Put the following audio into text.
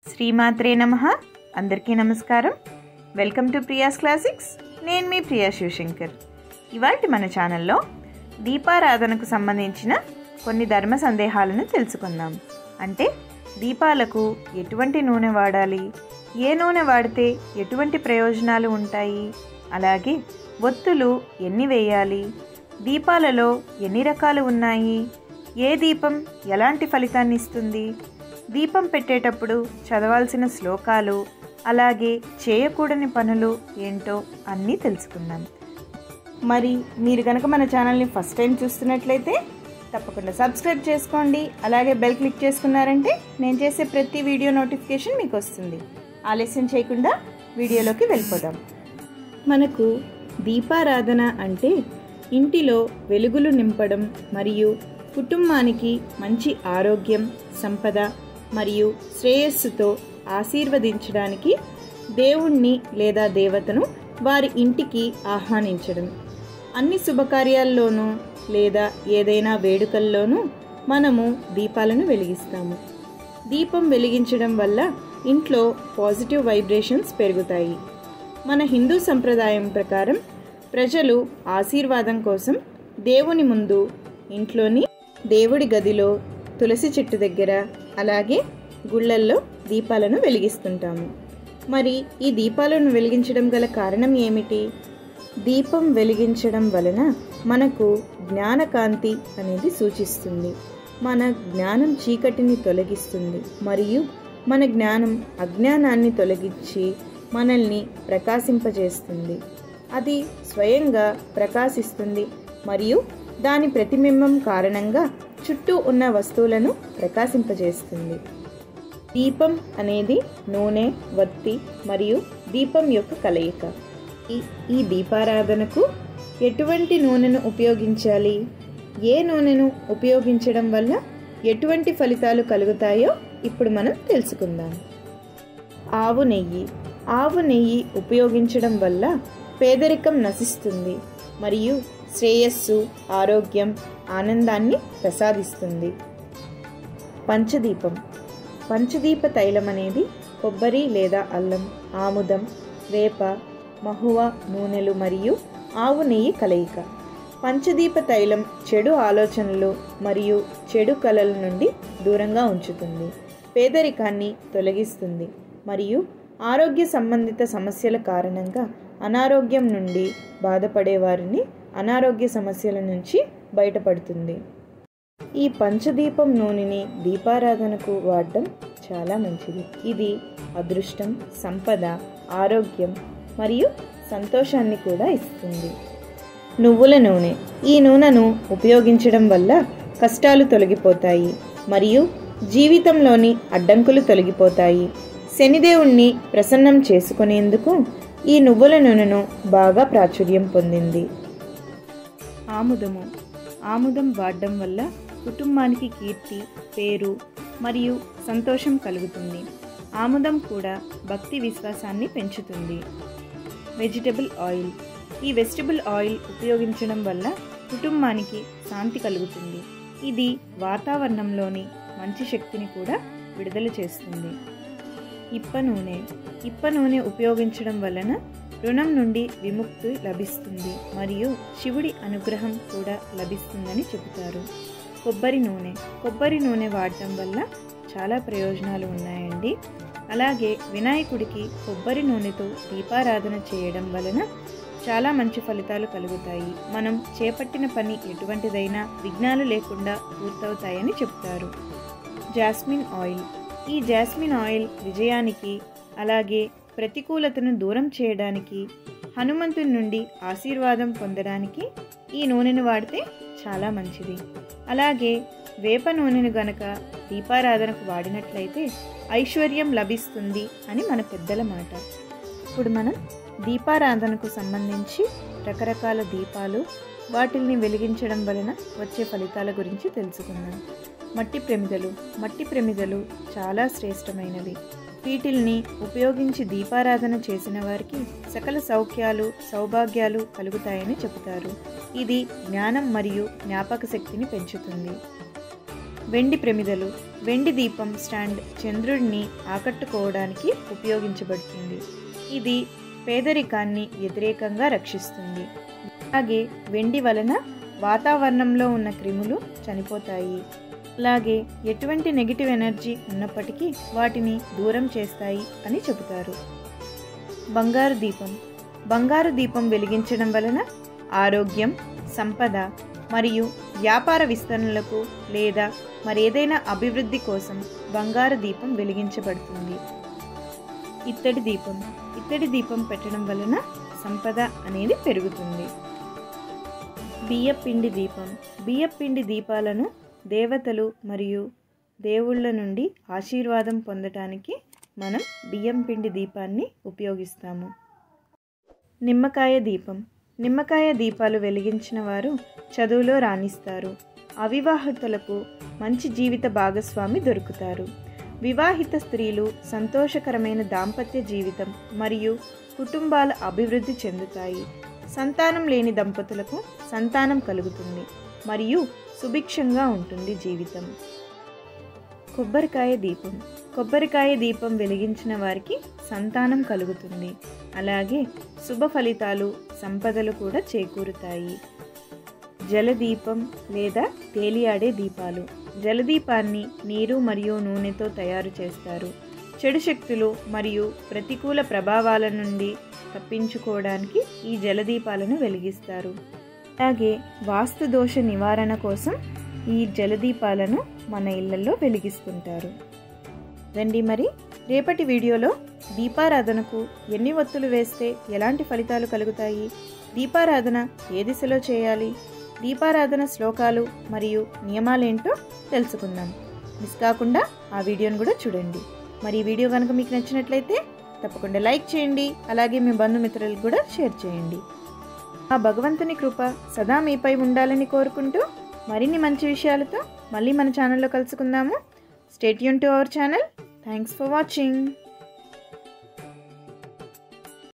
శ్రీమాత్రే నమ అందరికీ నమస్కారం వెల్కమ్ టు ప్రియాస్ క్లాసిక్స్ నేను మీ ప్రియా శివశంకర్ ఇవాటి మన ఛానల్లో దీపారాధనకు సంబంధించిన కొన్ని ధర్మ సందేహాలను తెలుసుకుందాం అంటే దీపాలకు ఎటువంటి నూనె వాడాలి ఏ నూనె వాడితే ఎటువంటి ప్రయోజనాలు ఉంటాయి అలాగే ఒత్తులు ఎన్ని వేయాలి దీపాలలో ఎన్ని రకాలు ఉన్నాయి ఏ దీపం ఎలాంటి ఫలితాన్ని ఇస్తుంది దీపం పెట్టేటప్పుడు చదవాల్సిన శ్లోకాలు అలాగే చేయకూడని పనులు ఏంటో అన్నీ తెలుసుకుందాం మరి మీరు కనుక మన ఛానల్ని ఫస్ట్ టైం చూస్తున్నట్లయితే తప్పకుండా సబ్స్క్రైబ్ చేసుకోండి అలాగే బెల్ క్లిక్ చేసుకున్నారంటే నేను చేసే ప్రతి వీడియో నోటిఫికేషన్ మీకు వస్తుంది ఆలస్యం చేయకుండా వీడియోలోకి వెళ్ళిపోదాం మనకు దీపారాధన అంటే ఇంటిలో వెలుగులు నింపడం మరియు కుటుంబానికి మంచి ఆరోగ్యం సంపద మరియు శ్రేయస్సుతో ఆశీర్వదించడానికి దేవుణ్ణి లేదా దేవతను వారి ఇంటికి ఆహ్వానించడం అన్ని శుభకార్యాల్లోనూ లేదా ఏదైనా వేడుకల్లోనూ మనము దీపాలను వెలిగిస్తాము దీపం వెలిగించడం వల్ల ఇంట్లో పాజిటివ్ వైబ్రేషన్స్ పెరుగుతాయి మన హిందూ సంప్రదాయం ప్రకారం ప్రజలు ఆశీర్వాదం కోసం దేవుని ముందు ఇంట్లోని దేవుడి గదిలో తులసి చెట్టు దగ్గర అలాగే గుళ్ళల్లో దీపాలను వెలిగిస్తుంటాము మరి ఈ దీపాలను వెలిగించడం గల కారణం ఏమిటి దీపం వెలిగించడం వలన మనకు జ్ఞానకాంతి అనేది సూచిస్తుంది మన జ్ఞానం చీకటిని తొలగిస్తుంది మరియు మన జ్ఞానం అజ్ఞానాన్ని తొలగించి మనల్ని ప్రకాశింపజేస్తుంది అది స్వయంగా ప్రకాశిస్తుంది మరియు దాని ప్రతిబింబం కారణంగా చుట్టూ ఉన్న వస్తువులను ప్రకాశింపజేస్తుంది దీపం అనేది నూనె వత్తి మరియు దీపం యొక్క కలయిక ఈ- ఈ దీపారాధనకు ఎటువంటి నూనెను ఉపయోగించాలి ఏ నూనెను ఉపయోగించడం వల్ల ఎటువంటి ఫలితాలు కలుగుతాయో ఇప్పుడు మనం తెలుసుకుందాం ఆవు నెయ్యి ఆవు నెయ్యి ఉపయోగించడం వల్ల పేదరికం నశిస్తుంది మరియు శ్రేయస్సు ఆరోగ్యం ఆనందాన్ని ప్రసాదిస్తుంది పంచదీపం పంచదీప తైలం అనేది కొబ్బరి లేదా అల్లం ఆముదం వేప మహువ నూనెలు మరియు ఆవు నెయ్యి కలయిక పంచదీప తైలం చెడు ఆలోచనలు మరియు చెడు కళల నుండి దూరంగా ఉంచుతుంది పేదరికాన్ని తొలగిస్తుంది మరియు ఆరోగ్య సంబంధిత సమస్యల కారణంగా అనారోగ్యం నుండి బాధపడే వారిని అనారోగ్య సమస్యల నుంచి బయటపడుతుంది ఈ పంచదీపం నూనెని దీపారాధనకు వాడడం చాలా మంచిది ఇది అదృష్టం సంపద ఆరోగ్యం మరియు సంతోషాన్ని కూడా ఇస్తుంది నువ్వుల నూనె ఈ నూనెను ఉపయోగించడం వల్ల కష్టాలు తొలగిపోతాయి మరియు జీవితంలోని అడ్డంకులు తొలగిపోతాయి శనిదేవుణ్ణి ప్రసన్నం చేసుకునేందుకు ఈ నువ్వుల నూనెను బాగా ప్రాచుర్యం పొందింది ఆముదము ఆముదం వాడడం వల్ల కుటుంబానికి కీర్తి పేరు మరియు సంతోషం కలుగుతుంది ఆముదం కూడా భక్తి విశ్వాసాన్ని పెంచుతుంది వెజిటబుల్ ఆయిల్ ఈ వెజిటబుల్ ఆయిల్ ఉపయోగించడం వల్ల కుటుంబానికి శాంతి కలుగుతుంది ఇది వాతావరణంలోని మంచి శక్తిని కూడా విడుదల చేస్తుంది ఇప్ప నూనె ఇప్ప నూనె ఉపయోగించడం వలన రుణం నుండి విముక్తి లభిస్తుంది మరియు శివుడి అనుగ్రహం కూడా లభిస్తుందని చెబుతారు కొబ్బరి నూనె కొబ్బరి నూనె వాడటం వల్ల చాలా ప్రయోజనాలు ఉన్నాయండి అలాగే వినాయకుడికి కొబ్బరి నూనెతో దీపారాధన చేయడం వలన చాలా మంచి ఫలితాలు కలుగుతాయి మనం చేపట్టిన పని ఎటువంటిదైనా విఘ్నాలు లేకుండా పూర్తవుతాయని చెప్తారు జాస్మిన్ ఆయిల్ ఈ జాస్మిన్ ఆయిల్ విజయానికి అలాగే ప్రతికూలతను దూరం చేయడానికి హనుమంతుని నుండి ఆశీర్వాదం పొందడానికి ఈ నూనెను వాడితే చాలా మంచిది అలాగే వేప నూనెను గనక దీపారాధనకు వాడినట్లయితే ఐశ్వర్యం లభిస్తుంది అని మన పెద్దల మాట ఇప్పుడు మనం దీపారాధనకు సంబంధించి రకరకాల దీపాలు వాటిల్ని వెలిగించడం వలన వచ్చే ఫలితాల గురించి తెలుసుకుందాం మట్టి ప్రమిదలు మట్టి ప్రమిదలు చాలా శ్రేష్టమైనవి వీటిల్ని ఉపయోగించి దీపారాధన చేసిన వారికి సకల సౌఖ్యాలు సౌభాగ్యాలు కలుగుతాయని చెబుతారు ఇది జ్ఞానం మరియు జ్ఞాపక శక్తిని పెంచుతుంది వెండి ప్రమిదలు వెండి దీపం స్టాండ్ చంద్రుడిని ఆకట్టుకోవడానికి ఉపయోగించబడుతుంది ఇది పేదరికాన్ని వ్యతిరేకంగా రక్షిస్తుంది అలాగే వెండి వలన వాతావరణంలో ఉన్న క్రిములు చనిపోతాయి అలాగే ఎటువంటి నెగిటివ్ ఎనర్జీ ఉన్నప్పటికీ వాటిని దూరం చేస్తాయి అని చెబుతారు బంగారు దీపం బంగారు దీపం వెలిగించడం వలన ఆరోగ్యం సంపద మరియు వ్యాపార విస్తరణలకు లేదా మరేదైనా అభివృద్ధి కోసం బంగారు దీపం వెలిగించబడుతుంది ఇత్తడి దీపం ఇత్తడి దీపం పెట్టడం వలన సంపద అనేది పెరుగుతుంది బియ్యపిండి దీపం బియ్యపిండి దీపాలను దేవతలు మరియు దేవుళ్ళ నుండి ఆశీర్వాదం పొందటానికి మనం బియ్యం పిండి దీపాన్ని ఉపయోగిస్తాము నిమ్మకాయ దీపం నిమ్మకాయ దీపాలు వెలిగించిన వారు చదువులో రాణిస్తారు అవివాహితులకు మంచి జీవిత భాగస్వామి దొరుకుతారు వివాహిత స్త్రీలు సంతోషకరమైన దాంపత్య జీవితం మరియు కుటుంబాల అభివృద్ధి చెందుతాయి సంతానం లేని దంపతులకు సంతానం కలుగుతుంది మరియు సుభిక్షంగా ఉంటుంది జీవితం కొబ్బరికాయ దీపం కొబ్బరికాయ దీపం వెలిగించిన వారికి సంతానం కలుగుతుంది అలాగే శుభ ఫలితాలు సంపదలు కూడా చేకూరుతాయి జలదీపం లేదా తేలియాడే దీపాలు జలదీపాన్ని నీరు మరియు నూనెతో తయారు చేస్తారు చెడు శక్తులు మరియు ప్రతికూల ప్రభావాల నుండి తప్పించుకోవడానికి ఈ జలదీపాలను వెలిగిస్తారు అలాగే వాస్తు దోష నివారణ కోసం ఈ జలదీపాలను మన ఇళ్లలో వెలిగిస్తుంటారు రండి మరి రేపటి వీడియోలో దీపారాధనకు ఎన్ని ఒత్తులు వేస్తే ఎలాంటి ఫలితాలు కలుగుతాయి దీపారాధన ఏ దిశలో చేయాలి దీపారాధన శ్లోకాలు మరియు నియమాలేంటో తెలుసుకుందాం మిస్ కాకుండా ఆ వీడియోను కూడా చూడండి మరి ఈ వీడియో కనుక మీకు నచ్చినట్లయితే తప్పకుండా లైక్ చేయండి అలాగే మీ బంధుమిత్రులకు కూడా షేర్ చేయండి ఆ భగవంతుని కృప సదా మీపై ఉండాలని కోరుకుంటూ మరిన్ని మంచి విషయాలతో మళ్ళీ మన ఛానల్లో కలుసుకుందాము స్టేట్ యూన్ to our channel thanks for watching